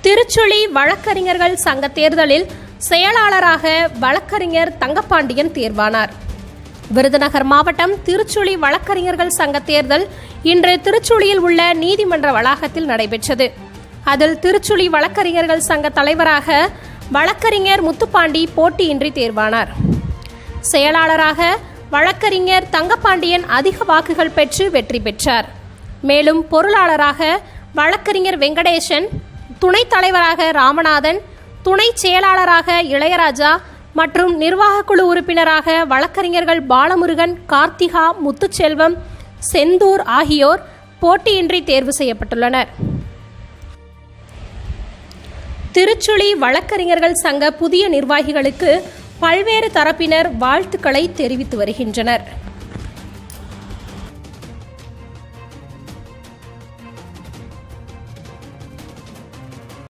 திருச்சுழி வழக்கறிஞர்கள் சங்க தேர்தலில் செயலாளராக வழக்கறிஞர் தங்கப்பாண்டியன் தேர்வானார் விருதுநகர் மாவட்டம் திருச்சுழி வழக்கறிஞர்கள் சங்க தேர்தல் இன்று திருச்சுழியில் உள்ள நீதிமன்ற வளாகத்தில் நடைபெற்றது அதில் திருச்சுழி வழக்கறிஞர்கள் சங்க தலைவராக வழக்கறிஞர் முத்துப்பாண்டி போட்டியின்றி தேர்வானார் செயலாளராக வழக்கறிஞர் தங்கப்பாண்டியன் அதிக வாக்குகள் பெற்று வெற்றி பெற்றார் மேலும் பொருளாளராக வழக்கறிஞர் வெங்கடேசன் துணைத் தலைவராக ராமநாதன் துணை செயலாளராக இளையராஜா மற்றும் நிர்வாகக் குழு உறுப்பினராக வழக்கறிஞர்கள் பாலமுருகன் கார்த்திகா முத்துச்செல்வம் செந்தூர் ஆகியோர் போட்டியின்றி தேர்வு செய்யப்பட்டுள்ளனர் திருச்சுழி வழக்கறிஞர்கள் சங்க புதிய நிர்வாகிகளுக்கு பல்வேறு தரப்பினர் வாழ்த்துக்களை தெரிவித்து வருகின்றனர்